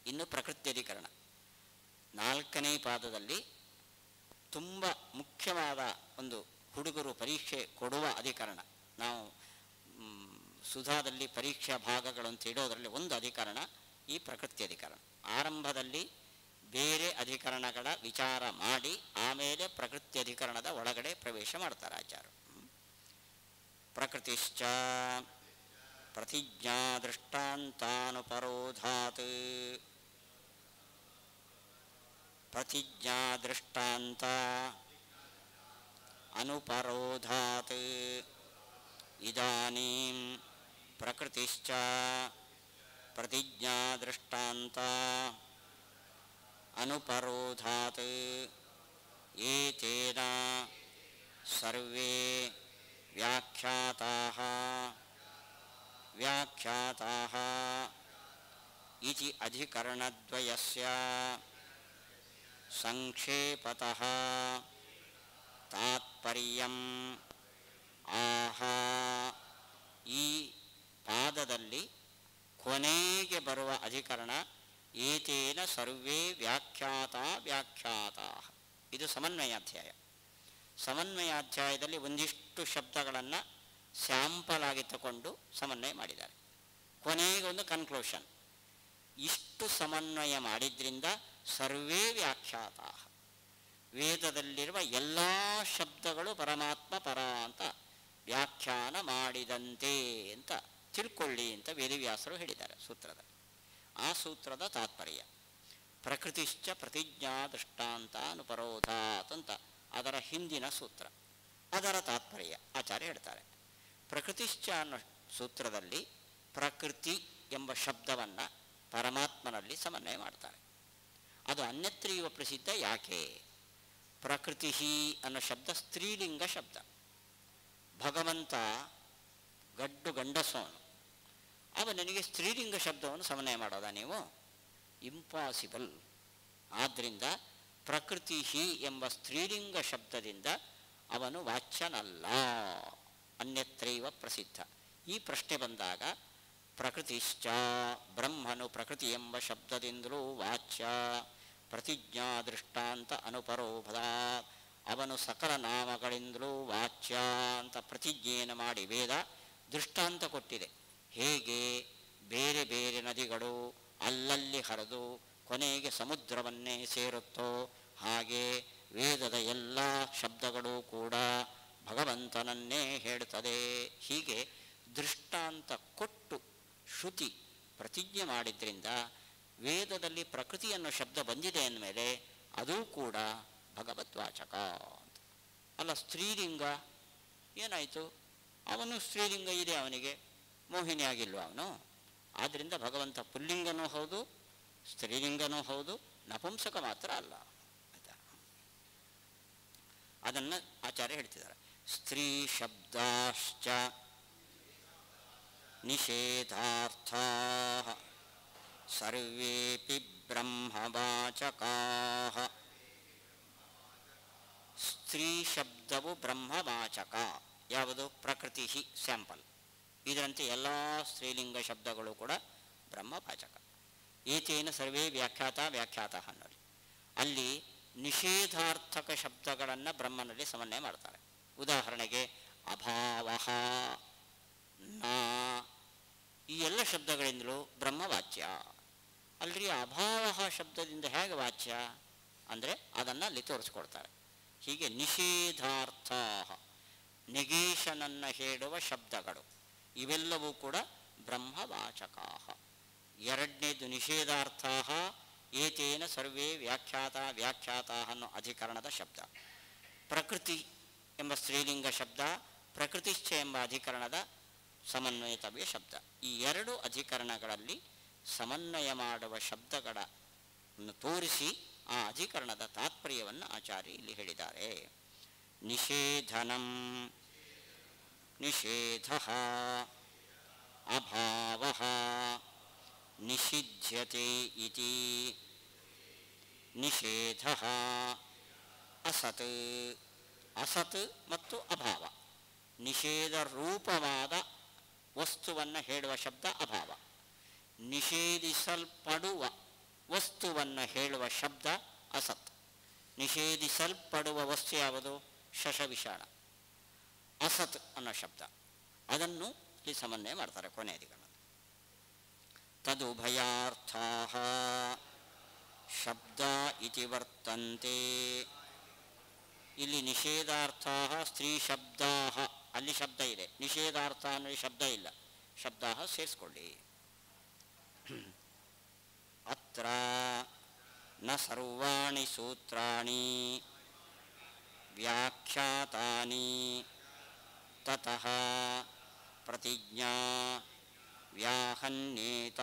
ಇನ್ನು ಪ್ರಕೃತ್ಯಧಿಕರಣ ನಾಲ್ಕನೇ ಪಾದದಲ್ಲಿ ತುಂಬ ಮುಖ್ಯವಾದ ಒಂದು ಹುಡುಗರು ಪರೀಕ್ಷೆ ಕೊಡುವ ಅಧಿಕರಣ ನಾವು ಮ್, ಸುಧಾದಲ್ಲಿ ಪರೀಕ್ಷಾ ಭಾಗಗಳು ಅಂತ ಇಡೋದರಲ್ಲಿ ಒಂದು ಅಧಿಕರಣ ಈ ಪ್ರಕೃತಿ ಅಧಿಕರಣ ಆರಂಭದಲ್ಲಿ ಬೇರೆ ಅಧಿಕರಣಗಳ ವಿಚಾರ ಮಾಡಿ ಆಮೇಲೆ ಪ್ರಕೃತಿ ಅಧಿಕರಣದ ಒಳಗಡೆ ಪ್ರವೇಶ ಮಾಡ್ತಾರೆ ಆಚಾರ್ಯರು ಹ್ಮ್. ಪ್ರಕೃತಿಶ್ಚ ಪ್ರತಿಜ್ಞಾ ದೃಷ್ಟಾಂತಾನುಪರೋಧಾತ್ ಪ್ರತಿಜ್ಞಾ ದೃಷ್ಟಾಂತ ಅನುಪರೋಧಾತ್ ಇದಾನೀಂ ಪ್ರಕೃತಿಶ್ಚ ಪ್ರತಿಜ್ಞಾ ದೃಷ್ಟಾಂತ ಅನುಪರೋಧಾತ್ ಏತೇನ ಸರ್ವೇ ವ್ಯಾಖ್ಯಾತಾಃ ವ್ಯಾಖ್ಯಾತಾಃ ಇತಿ ಅಧಿಕರಣದ್ವಯಸ್ಯ ಸಂಕ್ಷೇಪತಃ ತಾತ್ಪರ್ಯಂ ಆಹ ಈ ಪಾದದಲ್ಲಿ ಕೊನೆಗೆ ಬರುವ ಅಧಿಕರಣ ಏತೇನ ಸರ್ವೇ ವ್ಯಾಖ್ಯಾತ ವ್ಯಾಖ್ಯಾತ ಇದು ಸಮನ್ವಯಾಧ್ಯಾಯ ಸಮನ್ವಯಾಧ್ಯಾಯದಲ್ಲಿ ಒಂದಿಷ್ಟು ಶಬ್ದಗಳನ್ನು ಸ್ಯಾಂಪಲ್ ಆಗಿ ತಗೊಂಡು ಸಮನ್ವಯ ಮಾಡಿದ್ದಾರೆ ಕೊನೆಗೆ ಒಂದು ಕನ್ಕ್ಲೂಷನ್ ಇಷ್ಟು ಸಮನ್ವಯ ಮಾಡಿದ್ರಿಂದ ಸರ್ವೇ ವ್ಯಾಖ್ಯಾತ ವೇದದಲ್ಲಿರುವ ಎಲ್ಲ ಶಬ್ದಗಳು ಪರಮಾತ್ಮ ಪರ ಅಂತ ವ್ಯಾಖ್ಯಾನ ಮಾಡಿದಂತೆ ಅಂತ ತಿಳ್ಕೊಳ್ಳಿ ಅಂತ ವೇದವ್ಯಾಸರು ಹೇಳಿದ್ದಾರೆ ಸೂತ್ರದಲ್ಲಿ ಆ ಸೂತ್ರದ ತಾತ್ಪರ್ಯ ಪ್ರಕೃತಿಶ್ಚ ಪ್ರತಿಜ್ಞಾ ದೃಷ್ಟಾಂತ ಅನುಪರೋಧಾತ್ ಅಂತ ಅದರ ಹಿಂದಿನ ಸೂತ್ರ ಅದರ ತಾತ್ಪರ್ಯ ಆಚಾರ್ಯ ಹೇಳ್ತಾರೆ ಪ್ರಕೃತಿಶ್ಚ ಅನ್ನೋ ಸೂತ್ರದಲ್ಲಿ ಪ್ರಕೃತಿ ಎಂಬ ಶಬ್ದವನ್ನು ಪರಮಾತ್ಮನಲ್ಲಿ ಸಮನ್ವಯ ಮಾಡ್ತಾರೆ ಅದು ಅನ್ಯತ್ರ ಇವ ಪ್ರಸಿದ್ಧ ಯಾಕೆ ಪ್ರಕೃತಿ ಅನ್ನೋ ಶಬ್ದ ಸ್ತ್ರೀಲಿಂಗ ಶಬ್ದ ಭಗವಂತ ಗಡ್ಡು ಗಂಡಸವನು ಅವನಿಗೆ ಸ್ತ್ರೀಲಿಂಗ ಶಬ್ದವನ್ನು ಸಮನ್ವಯ ಮಾಡೋದಾ ನೀವು ಇಂಪಾಸಿಬಲ್ ಆದ್ದರಿಂದ ಪ್ರಕೃತಿ ಎಂಬ ಸ್ತ್ರೀಲಿಂಗ ಶಬ್ದದಿಂದ ಅವನು ವಾಚ್ಯನಲ್ಲ ಅನ್ಯತ್ರೈವ ಪ್ರಸಿದ್ಧ ಈ ಪ್ರಶ್ನೆ ಬಂದಾಗ ಪ್ರಕೃತಿಶ್ಚ ಬ್ರಹ್ಮನು ಪ್ರಕೃತಿ ಎಂಬ ಶಬ್ದದಿಂದಲೂ ವಾಚ್ಯ ಪ್ರತಿಜ್ಞಾ ದೃಷ್ಟಾಂತ ಅನುಪರೋಭದ ಅವನು ಸಕಲ ನಾಮಗಳಿಂದಲೂ ವಾಚ್ಯ ಅಂತ ಪ್ರತಿಜ್ಞೆಯನ್ನು ಮಾಡಿ ವೇದ ದೃಷ್ಟಾಂತ ಕೊಟ್ಟಿದೆ ಹೇಗೆ ಬೇರೆ ಬೇರೆ ನದಿಗಳು ಅಲ್ಲಲ್ಲಿ ಹರಿದು ಕೊನೆಗೆ ಸಮುದ್ರವನ್ನೇ ಸೇರುತ್ತೋ ಹಾಗೆ ವೇದದ ಎಲ್ಲ ಶಬ್ದಗಳು ಕೂಡ ಭಗವಂತನನ್ನೇ ಹೇಳುತ್ತದೆ ಹೀಗೆ ದೃಷ್ಟಾಂತ ಕೊಟ್ಟು ಶ್ರುತಿ ಪ್ರತಿಜ್ಞೆ ಮಾಡಿದ್ರಿಂದ ವೇದದಲ್ಲಿ ಪ್ರಕೃತಿ ಅನ್ನೋ ಶಬ್ದ ಬಂದಿದೆ ಅಂದಮೇಲೆ ಅದೂ ಕೂಡ ಭಗವದ್ವಾಚಕ ಅಂತ ಅಲ್ಲ ಸ್ತ್ರೀಲಿಂಗ ಏನಾಯಿತು ಅವನು ಸ್ತ್ರೀಲಿಂಗ ಇದೆ ಅವನಿಗೆ ಮೋಹಿನಿ ಆಗಿಲ್ವ ಅವನು ಆದ್ದರಿಂದ ಭಗವಂತ ಪುಲ್ಲಿಂಗನೂ ಹೌದು ಸ್ತ್ರೀಲಿಂಗನೂ ಹೌದು ನಪುಂಸಕ ಮಾತ್ರ ಅಲ್ಲ ಆಯ್ತಾ ಅದನ್ನು ಆಚಾರ್ಯ ಹೇಳ್ತಿದ್ದಾರೆ ಸ್ತ್ರೀ ಶಬ್ದಾಶ್ಚ ನಿಷೇಧಾರ್ಥ ಸರ್ವೇಪಿ ಬ್ರಹ್ಮವಾಚಕಾ ಸ್ತ್ರೀ ಶಬ್ದವು ಬ್ರಹ್ಮವಾಚಕ ಯಾವುದು ಪ್ರಕೃತಿ ಸ್ಯಾಂಪಲ್ ಇದರಂತೆ ಎಲ್ಲ ಸ್ತ್ರೀಲಿಂಗ ಶಬ್ದಗಳು ಕೂಡ ಬ್ರಹ್ಮವಾಚಕ ಏತೇನ ಸರ್ವೇ ವ್ಯಾಖ್ಯಾತ ವ್ಯಾಖ್ಯಾತ ಅನ್ನೋದು ಅಲ್ಲಿ ನಿಷೇಧಾರ್ಥಕ ಶಬ್ದಗಳನ್ನು ಬ್ರಹ್ಮನಲ್ಲಿ ಸಮನ್ವಯ ಮಾಡ್ತಾರೆ ಉದಾಹರಣೆಗೆ ಅಭಾವ ನಾ ಈ ಎಲ್ಲ ಶಬ್ದಗಳಿಂದಲೂ ಬ್ರಹ್ಮವಾಚ್ಯ ಅಲ್ರಿ ಅಭಾವ ಶಬ್ದದಿಂದ ಹೇಗೆ ವಾಚ್ಯ ಅಂದರೆ ಅದನ್ನು ಅಲ್ಲಿ ತೋರಿಸ್ಕೊಡ್ತಾರೆ ಹೀಗೆ ನಿಷೇಧಾರ್ಥ ನೆಗೇಶನನ್ನು ಹೇಳುವ ಶಬ್ದಗಳು ಇವೆಲ್ಲವೂ ಕೂಡ ಬ್ರಹ್ಮವಾಚಕ ಎರಡನೇದು ನಿಷೇಧಾರ್ಥ ಏತೇನ ಸರ್ವೇ ವ್ಯಾಖ್ಯಾತ ವ್ಯಾಖ್ಯಾತ ಅನ್ನೋ ಅಧಿಕರಣದ ಶಬ್ದ ಪ್ರಕೃತಿ ಎಂಬ ಸ್ತ್ರೀಲಿಂಗ ಶಬ್ದ ಪ್ರಕೃತಿಶ್ಚ ಎಂಬ ಅಧಿಕರಣದ ಸಮನ್ವಯತವ್ಯ ಶಬ್ದ ಈ ಎರಡು ಅಧಿಕರಣಗಳಲ್ಲಿ ಸಮನ್ವಯ ಮಾಡುವ ಶಬ್ದಗಳನ್ನು ತೋರಿಸಿ ಆ ಅಧಿಕರಣದ ತಾತ್ಪರ್ಯವನ್ನು ಆಚಾರ್ಯ ಇಲ್ಲಿ ಹೇಳಿದ್ದಾರೆ ನಿಷೇಧನಂ ನಿಷೇಧ ಅಭಾವ ನಿಷಿಧ್ಯತೆ ಇತಿ ನಿಷೇಧ ಅಸತ್ ಅಸತ್ ಮತ್ತು ಅಭಾವ ನಿಷೇಧ ರೂಪವಾದ ವಸ್ತುವನ್ನು ಹೇಳುವ ಶಬ್ದ ಅಭಾವ ನಿಷೇಧಿಸಲ್ಪಡುವ ವಸ್ತುವನ್ನು ಹೇಳುವ ಶಬ್ದ ಅಸತ್ ನಿಷೇಧಿಸಲ್ಪಡುವ ವಸ್ತು ಯಾವುದು ಶಶವಿಷಾಣ ಅಸತ್ ಅನ್ನೋ ಶಬ್ದ ಅದನ್ನು ಇಲ್ಲಿ ಸಮನ್ವಯ ಮಾಡ್ತಾರೆ ಕೊನೆ ಅಧಿಕರಣ ತದುಭಯಾರ್ಥಾ ಶಬ್ದ ಇತಿ ವರ್ತಂತೆ ಇಲ್ಲಿ ನಿಷೇಧಾರ್ಥ ಸ್ತ್ರೀ ಶಬ್ದಾ ಅಲ್ಲಿ ಶಬ್ದ ಇದೆ ನಿಷೇಧಾರ್ಥ ಅನ್ನೋದು ಶಬ್ದ ಇಲ್ಲ ಶಬ್ದ ಸೇರಿಸ್ಕೊಳ್ಳಿ ಅತ್ರ ನ ಸರ್ವಾಣಿ ಸೂತ್ರಾಣಿ ವ್ಯಾಖ್ಯಾತಾನಿ ತತಃ ಪ್ರತಿಜ್ಞಾ ವ್ಯಾಹನ್ಯೇತ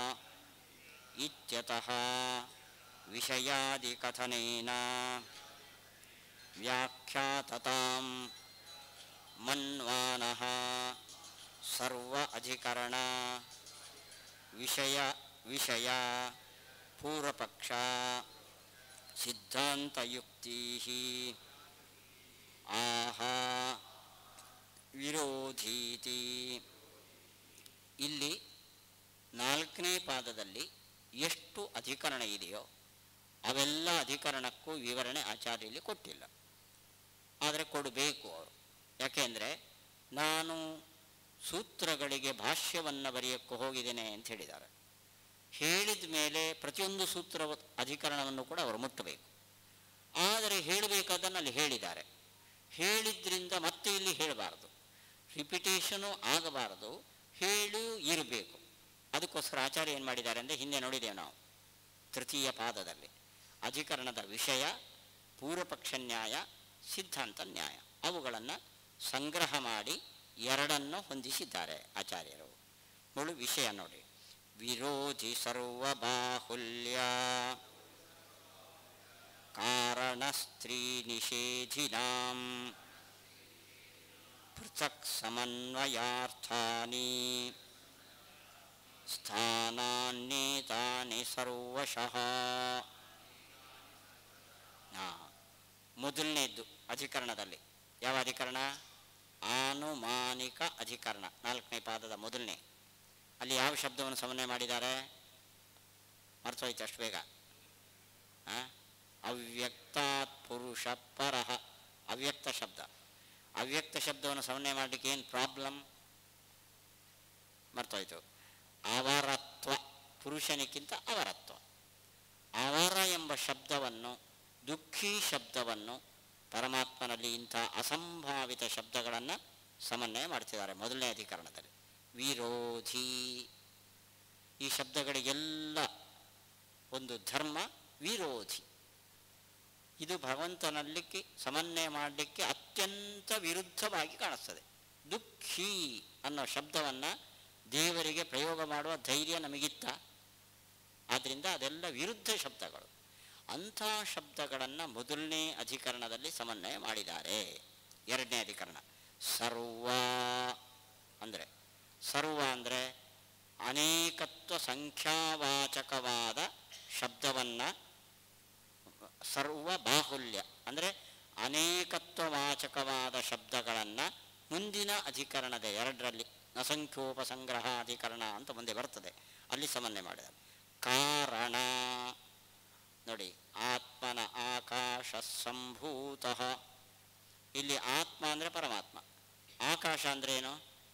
ಇತ್ಯತಃ ವಿಷಯಾದಿಕಥನೇನ ವ್ಯಾಖ್ಯಾತತಾಂ ಮನ್ವಾನಃ ಸರ್ವ ಅಧಿಕರಣ ವಿಷಯ ವಿಷಯ ಪೂರ್ವಪಕ್ಷ ಸಿದ್ಧಾಂತಯುಕ್ತಿ ಆಹ ವಿರೋಧೀತಿ ಇಲ್ಲಿ ನಾಲ್ಕನೇ ಪಾದದಲ್ಲಿ ಎಷ್ಟು ಅಧಿಕರಣ ಇದೆಯೋ ಅವೆಲ್ಲ ಅಧಿಕರಣಕ್ಕೂ ವಿವರಣೆ ಆಚಾರ್ಯಲ್ಲಿ ಕೊಟ್ಟಿಲ್ಲ ಆದರೆ ಕೊಡಬೇಕು ಅವರು ಯಾಕೆಂದರೆ ನಾನು ಸೂತ್ರಗಳಿಗೆ ಭಾಷ್ಯವನ್ನು ಬರೆಯೋಕ್ಕೆ ಹೋಗಿದ್ದೇನೆ ಅಂತ ಹೇಳಿದ್ದಾರೆ ಹೇಳಿದ ಮೇಲೆ ಪ್ರತಿಯೊಂದು ಸೂತ್ರ ಅಧಿಕರಣವನ್ನು ಕೂಡ ಅವರು ಮುಟ್ಟಬೇಕು ಆದರೆ ಹೇಳಬೇಕಾದನ್ನು ಅಲ್ಲಿ ಹೇಳಿದ್ದಾರೆ ಹೇಳಿದ್ರಿಂದ ಮತ್ತೆ ಇಲ್ಲಿ ಹೇಳಬಾರದು ರಿಪಿಟೇಷನು ಆಗಬಾರದು ಹೇಳು ಇರಬೇಕು ಅದಕ್ಕೋಸ್ಕರ ಆಚಾರ್ಯ ಏನು ಮಾಡಿದ್ದಾರೆ ಅಂದರೆ ಹಿಂದೆ ನೋಡಿದ್ದೇವೆ ನಾವು ತೃತೀಯ ಪಾದದಲ್ಲಿ ಅಧಿಕರಣದ ವಿಷಯ ಪೂರ್ವಪಕ್ಷ ನ್ಯಾಯ ಸಿದ್ಧಾಂತ ನ್ಯಾಯ ಅವುಗಳನ್ನು ಸಂಗ್ರಹ ಮಾಡಿ ಎರಡನ್ನು ಹೊಂದಿಸಿದ್ದಾರೆ ಆಚಾರ್ಯರು ಮುಳು ವಿಷಯ ನೋಡಿ ವಿರೋಧಿ ಸರ್ವಬಾಹುಲ್ಯ ಕಾರಣ ಸ್ತ್ರೀ ನಿಷೇಧಿನಾಂ ಪೃಥಕ್ ಸಮನ್ವಯಾರ್ಥಾನಿ ಸ್ಥಾನಾನ್ಯೇತಾನಿ ಸರ್ವಶಃ ಹಾ ಮೊದಲನೇದ್ದು ಅಧಿಕರಣದಲ್ಲಿ ಯಾವ ಅಧಿಕರಣ ಆನುಮಾನಿಕ ಅಧಿಕರಣ ನಾಲ್ಕನೇ ಪಾದದ ಮೊದಲನೇ ಅಲ್ಲಿ ಯಾವ ಶಬ್ದವನ್ನು ಸಮನ್ವಯ ಮಾಡಿದ್ದಾರೆ ಮರ್ತೋಯ್ತು ಅಷ್ಟು ಬೇಗ ಆ? ಅವ್ಯಕ್ತಾತ್ ಪುರುಷ ಪರಹ ಅವ್ಯಕ್ತ ಶಬ್ದ ಅವ್ಯಕ್ತ ಶಬ್ದವನ್ನು ಸಮನ್ವಯ ಮಾಡಲಿಕ್ಕೆ ಏನು ಪ್ರಾಬ್ಲಮ್ ಮರ್ತೋಯ್ತು ಅವರತ್ವ ಪುರುಷನಿಗಿಂತ ಅವರತ್ವ ಅವರ ಎಂಬ ಶಬ್ದವನ್ನು ದುಃಖಿ ಶಬ್ದವನ್ನು ಪರಮಾತ್ಮನಲ್ಲಿ ಇಂಥ ಅಸಂಭಾವಿತ ಶಬ್ದಗಳನ್ನು ಸಮನ್ವಯ ಮಾಡ್ತಿದ್ದಾರೆ ಮೊದಲನೇ ಅಧಿಕರಣದಲ್ಲಿ ವಿರೋಧಿ ಈ ಶಬ್ದಗಳಿಗೆಲ್ಲ ಒಂದು ಧರ್ಮ ವಿರೋಧಿ ಇದು ಭಗವಂತನಲ್ಲಿಕ್ಕೆ ಸಮನ್ವಯ ಮಾಡಲಿಕ್ಕೆ ಅತ್ಯಂತ ವಿರುದ್ಧವಾಗಿ ಕಾಣಿಸ್ತದೆ ದುಃಖಿ ಅನ್ನೋ ಶಬ್ದವನ್ನು ದೇವರಿಗೆ ಪ್ರಯೋಗ ಮಾಡುವ ಧೈರ್ಯ ನಮಗಿತ್ತ ಆದ್ದರಿಂದ ಅದೆಲ್ಲ ವಿರುದ್ಧ ಶಬ್ದಗಳು ಅಂಥ ಶಬ್ದಗಳನ್ನು ಮೊದಲನೇ ಅಧಿಕರಣದಲ್ಲಿ ಸಮನ್ವಯ ಮಾಡಿದ್ದಾರೆ ಎರಡನೇ ಅಧಿಕರಣ ಸರ್ವ ಅಂದರೆ ಸರ್ವ ಅಂದರೆ ಅನೇಕತ್ವ ಸಂಖ್ಯಾವಾಚಕವಾದ ಶಬ್ದವನ್ನು ಸರ್ವ ಬಾಹುಲ್ಯ ಅಂದರೆ ಅನೇಕತ್ವವಾಚಕವಾದ ಶಬ್ದಗಳನ್ನು ಮುಂದಿನ ಅಧಿಕರಣದ ಎರಡರಲ್ಲಿ ಅಸಂಖ್ಯೋಪಸಂಗ್ರಹ ಅಧಿಕರಣ ಅಂತ ಮುಂದೆ ಬರ್ತದೆ ಅಲ್ಲಿ ಸಮನ್ವಯ ಮಾಡಿದ್ದಾರೆ ಕಾರಣ ನೋಡಿ ಆತ್ಮನ ಆಕಾಶ ಸಂಭೂತ ಇಲ್ಲಿ ಆತ್ಮ ಅಂದರೆ ಪರಮಾತ್ಮ ಆಕಾಶ ಅಂದ್ರೆ ಏನು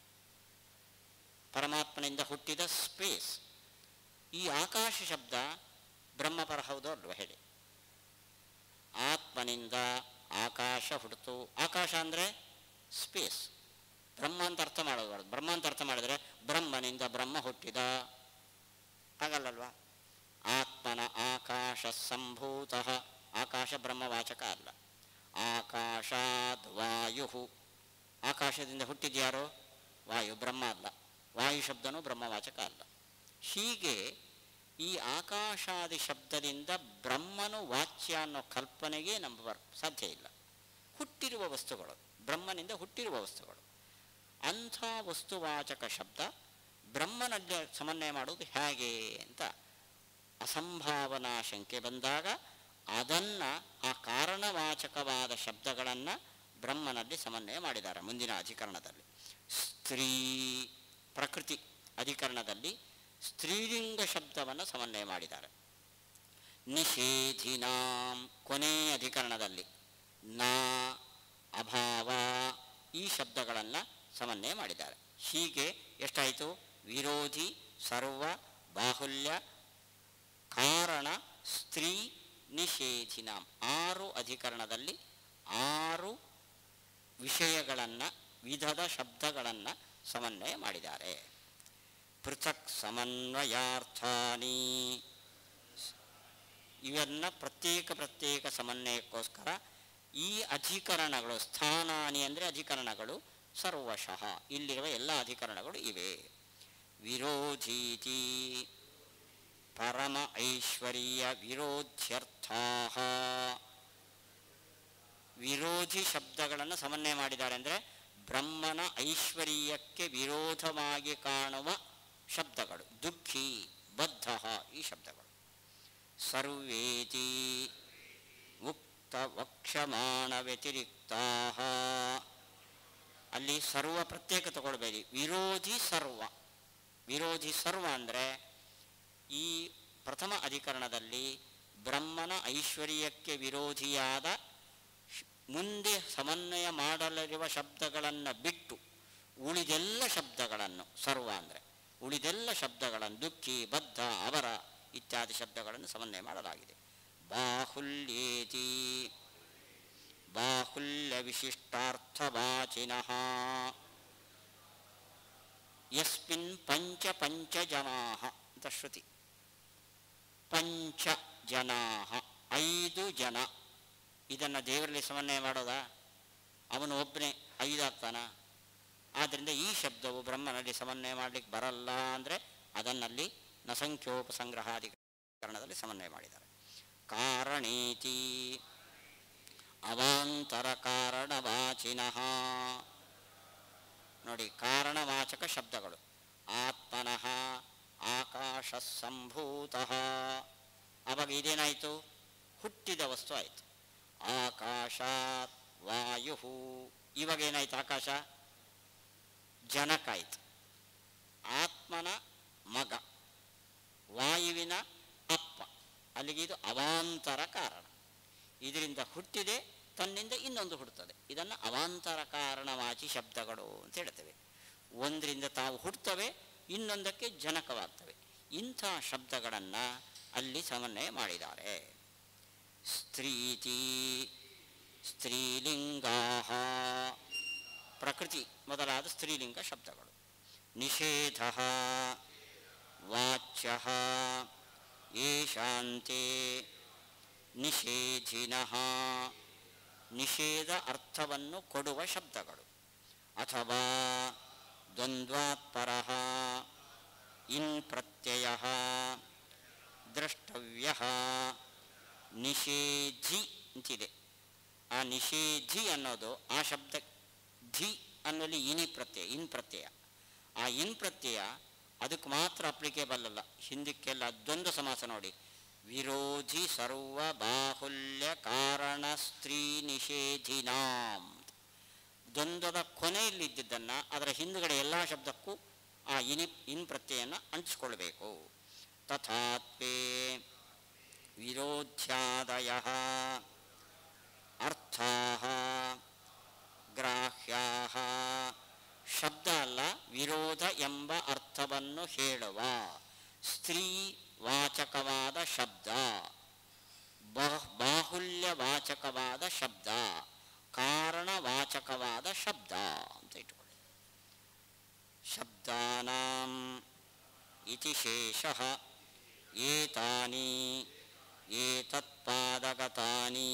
ಪರಮಾತ್ಮನಿಂದ ಹುಟ್ಟಿದ ಸ್ಪೇಸ್ ಈ ಆಕಾಶ ಶಬ್ದ ಬ್ರಹ್ಮಪರ ಹೌದೋ ಅಲ್ವ ಹೇಳಿ ಆತ್ಮನಿಂದ ಆಕಾಶ ಹುಟ್ಟಿತು ಆಕಾಶ ಅಂದರೆ ಸ್ಪೇಸ್ ಬ್ರಹ್ಮ ಅಂತ ಅರ್ಥ ಮಾಡೋದು ಬ್ರಹ್ಮ ಅಂತ ಅರ್ಥ ಮಾಡಿದರೆ ಬ್ರಹ್ಮನಿಂದ ಬ್ರಹ್ಮ ಹುಟ್ಟಿದ ಹಾಗಲ್ಲಲ್ವಾ ಆತ್ಮನ ಆಕಾಶ ಸಂಭೂತ ಆಕಾಶ ಬ್ರಹ್ಮವಾಚಕ ಅಲ್ಲ ಆಕಾಶಾದ್ ವಾಯು ಆಕಾಶದಿಂದ ಹುಟ್ಟಿದ್ಯಾರೋ ವಾಯು ಬ್ರಹ್ಮ ಅಲ್ಲ ವಾಯು ಶಬ್ದನೂ ಬ್ರಹ್ಮವಾಚಕ ಅಲ್ಲ ಹೀಗೆ ಈ ಆಕಾಶಾದಿ ಶಬ್ದದಿಂದ ಬ್ರಹ್ಮನು ವಾಚ್ಯ ಅನ್ನೋ ಕಲ್ಪನೆಗೆ ನಂಬ ಸಾಧ್ಯ ಇಲ್ಲ ಹುಟ್ಟಿರುವ ವಸ್ತುಗಳು ಬ್ರಹ್ಮನಿಂದ ಹುಟ್ಟಿರುವ ವಸ್ತುಗಳು ಅಂಥ ವಸ್ತುವಾಚಕ ಶಬ್ದ ಬ್ರಹ್ಮನಲ್ಲಿ ಸಮನ್ವಯ ಮಾಡೋದು ಹೇಗೆ ಅಂತ ಅಸಂಭಾವನಾ ಶಂಕೆ ಬಂದಾಗ ಅದನ್ನು ಆ ಕಾರಣವಾಚಕವಾದ ಶಬ್ದಗಳನ್ನು ಬ್ರಹ್ಮನಲ್ಲಿ ಸಮನ್ವಯ ಮಾಡಿದ್ದಾರೆ ಮುಂದಿನ ಅಧಿಕರಣದಲ್ಲಿ ಸ್ತ್ರೀ ಪ್ರಕೃತಿ ಅಧಿಕರಣದಲ್ಲಿ ಸ್ತ್ರೀಲಿಂಗ ಶಬ್ದವನ್ನು ಸಮನ್ವಯ ಮಾಡಿದ್ದಾರೆ ನಿಷೇಧಿನಾಂ ಕೊನೆಯ ಅಧಿಕರಣದಲ್ಲಿ ನಾ ಅಭಾವ ಈ ಶಬ್ದಗಳನ್ನು ಸಮನ್ವಯ ಮಾಡಿದ್ದಾರೆ ಹೀಗೆ ಎಷ್ಟಾಯಿತು ವಿರೋಧಿ ಸರ್ವ ಬಾಹುಲ್ಯ ಕಾರಣ ಸ್ತ್ರೀ ನಿಷೇಧಿನಾಂ ಆರು ಅಧಿಕರಣದಲ್ಲಿ ಆರು ವಿಷಯಗಳನ್ನು ವಿಧದ ಶಬ್ದಗಳನ್ನು ಸಮನ್ವಯ ಮಾಡಿದ್ದಾರೆ ಪೃಥಕ್ ಸಮನ್ವಯಾರ್ಥಾನಿ ಇವೆಲ್ಲ ಪ್ರತ್ಯೇಕ ಪ್ರತ್ಯೇಕ ಸಮನ್ವಯಕ್ಕೋಸ್ಕರ ಈ ಅಧಿಕರಣಗಳು ಸ್ಥಾನಾನಿ ಅಂದರೆ ಅಧಿಕರಣಗಳು ಸರ್ವಶಃ ಇಲ್ಲಿರುವ ಎಲ್ಲ ಅಧಿಕರಣಗಳು ಇವೆ ವಿರೋಧೀತಿ ಪರಮ ಐಶ್ವರ್ಯ ವಿರೋಧ್ಯರ್ಥಾ ವಿರೋಧಿ ಶಬ್ದಗಳನ್ನು ಸಮನ್ವಯ ಮಾಡಿದ್ದಾರೆ ಅಂದರೆ ಬ್ರಹ್ಮನ ಐಶ್ವರ್ಯಕ್ಕೆ ವಿರೋಧವಾಗಿ ಕಾಣುವ ಶಬ್ದಗಳು ದುಃಖಿ ಬದ್ಧ ಈ ಶಬ್ದಗಳು ಸರ್ವೇತಿ ಉಕ್ತ ವಕ್ಷಮಾಣ ವ್ಯತಿರಿಕ್ತಾ ಅಲ್ಲಿ ಸರ್ವ ಪ್ರತ್ಯೇಕ ತಗೊಳ್ಬೇಡಿ ವಿರೋಧಿ ಸರ್ವ ವಿರೋಧಿ ಸರ್ವ ಅಂದರೆ ಈ ಪ್ರಥಮ ಅಧಿಕರಣದಲ್ಲಿ ಬ್ರಹ್ಮನ ಐಶ್ವರ್ಯಕ್ಕೆ ವಿರೋಧಿಯಾದ ಶ್- ಮುಂದೆ ಸಮನ್ವಯ ಮಾಡಲಿರುವ ಶಬ್ದಗಳನ್ನು ಬಿಟ್ಟು ಉಳಿದೆಲ್ಲ ಶಬ್ದಗಳನ್ನು ಸರ್ವ ಅಂದರೆ ಉಳಿದೆಲ್ಲ ಶಬ್ದಗಳನ್ನು ದುಃಖಿ ಬದ್ಧ ಅವರ ಇತ್ಯಾದಿ ಶಬ್ದಗಳನ್ನು ಸಮನ್ವಯ ಮಾಡಲಾಗಿದೆ ಬಾಹುಲ್ಯೇತಿ ಬಾಹುಲ್ಯ ವಿಶಿಷ್ಟಾರ್ಥವಾಚಿನಃ ಯಸ್ಮಿನ್ ಪಂಚ ಪಂಚ ಜನಾಃ ಅಂತ ಶ್ರುತಿ ಪಂಚ ಜನಾಃ ಐದು ಜನ ಇದನ್ನು ದೇವರಲ್ಲಿ ಸಮನ್ವಯ ಮಾಡೋದಾ ಅವನು ಒಬ್ಬನೇ ಐದಾಗ್ತಾನ ಆದ್ದರಿಂದ ಈ ಶಬ್ದವು ಬ್ರಹ್ಮನಲ್ಲಿ ಸಮನ್ವಯ ಮಾಡಲಿಕ್ಕೆ ಬರಲ್ಲ ಅಂದರೆ ಅದನ್ನಲ್ಲಿ ನಸಂಖ್ಯೋಪಸಂಗ್ರಹಾಧಿಕರಣದಲ್ಲಿ ಸಮನ್ವಯ ಮಾಡಿದ್ದಾರೆ ಕಾರಣೀತಿ ಅವಾಂತರ ಕಾರಣವಾಚಿನಃ ನೋಡಿ ಕಾರಣವಾಚಕ ಶಬ್ದಗಳು ಆತ್ಮನಃ ಆಕಾಶ ಸಂಭೂತಃ ಅವಾಗ ಇದೇನಾಯಿತು ಹುಟ್ಟಿದ ವಸ್ತು ಆಯಿತು ಆಕಾಶಾತ್ ವಾಯು ಇವಾಗ ಏನಾಯ್ತು ಆಕಾಶ ಜನಕಾಯಿತು ಆತ್ಮನ ಮಗ ವಾಯುವಿನ ಅಪ್ಪ ಅಲ್ಲಿಗೆ ಇದು ಅವಾಂತರ ಕಾರಣ ಇದರಿಂದ ಹುಟ್ಟಿದೆ ತನ್ನಿಂದ ಇನ್ನೊಂದು ಹುಟ್ಟುತ್ತದೆ ಇದನ್ನು ಅವಾಂತರ ಕಾರಣವಾಚಿ ಶಬ್ದಗಳು ಅಂತ ಹೇಳ್ತೇವೆ ಒಂದರಿಂದ ತಾವು ಹುಟ್ಟುತ್ತವೆ ಇನ್ನೊಂದಕ್ಕೆ ಜನಕವಾಗ್ತವೆ ಇಂಥ ಶಬ್ದಗಳನ್ನು ಅಲ್ಲಿ ಸಮನ್ವಯ ಮಾಡಿದ್ದಾರೆ ಸ್ತ್ರೀತಿ ಸ್ತ್ರೀಲಿಂಗಾ ಪ್ರಕೃತಿ ಮೊದಲಾದ ಸ್ತ್ರೀಲಿಂಗ ಶಬ್ದಗಳು ನಿಷೇಧ ವಾಚ್ಯ ಏಷಾಂತೆ ನಿಷೇಧಿನಃ ನಿಷೇಧ ಅರ್ಥವನ್ನು ಕೊಡುವ ಶಬ್ದಗಳು ಅಥವಾ ದ್ವಂದ್ವಾತ್ಪರ ಇನ್ ಪ್ರತ್ಯಯ ದ್ರಷ್ಟವ್ಯ ನಿಷೇಧಿ ಅಂತಿದೆ ಆ ನಿಷೇಧಿ ಅನ್ನೋದು ಆ ಶಬ್ದ ಧಿ ಅನ್ನೋಲ್ಲಿ ಇನಿ ಪ್ರತ್ಯಯ ಇನ್ ಪ್ರತ್ಯಯ ಆ ಇನ್ ಪ್ರತ್ಯಯ ಅದಕ್ಕೆ ಮಾತ್ರ ಅಪ್ಲಿಕೇಬಲ್ ಅಲ್ಲ ಹಿಂದಕ್ಕೆಲ್ಲ ದ್ವಂದ್ವ ಸಮಾಸ ನೋಡಿ ವಿರೋಧಿ ಸರ್ವ ಬಾಹುಲ್ಯ ಕಾರಣ ಸ್ತ್ರೀ ನಿಷೇಧಿನಾಂ ದ್ವಂದ್ವದ ಕೊನೆಯಲ್ಲಿದ್ದದ್ದನ್ನು ಅದರ ಹಿಂದುಗಡೆ ಎಲ್ಲ ಶಬ್ದಕ್ಕೂ ಆ ಇನಿ ಇನ್ ಪ್ರತ್ಯಯನ ಅಂಟಿಸ್ಕೊಳ್ಬೇಕು ತಥಾತ್ವೇ ವಿರೋಧ್ಯಾದಯ ಅರ್ಥಾ ಗ್ರಾಹ್ಯಾ ಶಬ್ದ ಅಲ್ಲ ವಿರೋಧ ಎಂಬ ಅರ್ಥವನ್ನು ಹೇಳುವ ಸ್ತ್ರೀ ವಾಚಕವಾದ ಶಬ್ದ ಬಾ- ಬಾಹುಲ್ಯವಾಚಕವಾದ ಶಬ್ದ ಕಾರಣವಾಚಕವಾದ ಶಬ್ದ ಅಂತ ಇಟ್ಕೊಳ್ಳಿ ಶಬ್ದಾನಾಂ ಇತಿ ಶೇಷಃ ಏತಾನಿ ಏತತ್ಪಾದಗತಾನಿ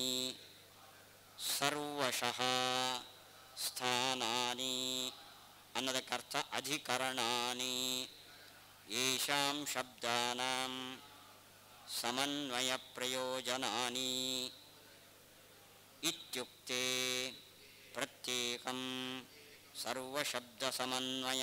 ಸರ್ವಶಃ ಸ್ಥಾನಾನಿ ಅನ್ನೋದಕ್ಕರ್ಥ ಅಧಿಕರಣಾನಿ ಯೇಷಾಂ ಶಬ್ದಾನಾಂ ಸಮನ್ವಯ ಪ್ರಯೋಜನಾನಿ ಇತ್ಯುಕ್ತೆ ಪ್ರತ್ಯೇಕಂ ಸರ್ವಶಬ್ದ ಸಮನ್ವಯ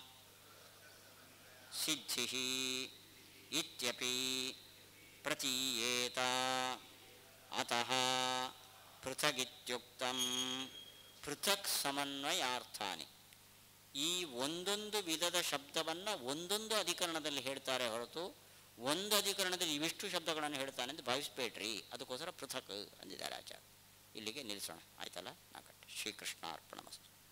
ಸಿದ್ಧಿ ಇತ್ಯಪಿ ಪ್ರತೀಯೇತ ಅತಃ ಪೃಥಗಿತ್ಯುಕ್ತಂ ಪೃಥಕ್ ಸಮನ್ವಯಾರ್ಥಾನಿ ಈ ಒಂದೊಂದು ವಿಧದ ಶಬ್ದವನ್ನು ಒಂದೊಂದು ಅಧಿಕರಣದಲ್ಲಿ ಹೇಳ್ತಾರೆ ಹೊರತು ಒಂದು ಅಧಿಕರಣದಲ್ಲಿ ಇವಿಷ್ಟು ಶಬ್ದಗಳನ್ನು ಹೇಳ್ತಾನೆ ಅಂತ ಭಾವಿಸ್ಬೇಡ್ರಿ ಅದಕ್ಕೋಸ್ಕರ ಪೃಥಕ್ ಅಂದಿದ್ದಾರೆ ಆಚಾರ್ಯ ಇಲ್ಲಿಗೆ ನಿಲ್ಲಿಸೋಣ ಆಯ್ತಲ್ಲ ನಾಲ್ಕಟ್ಟೆ ಶ್ರೀಕೃಷ್ಣ ಅರ್ಪಣ ಮಸ್ತು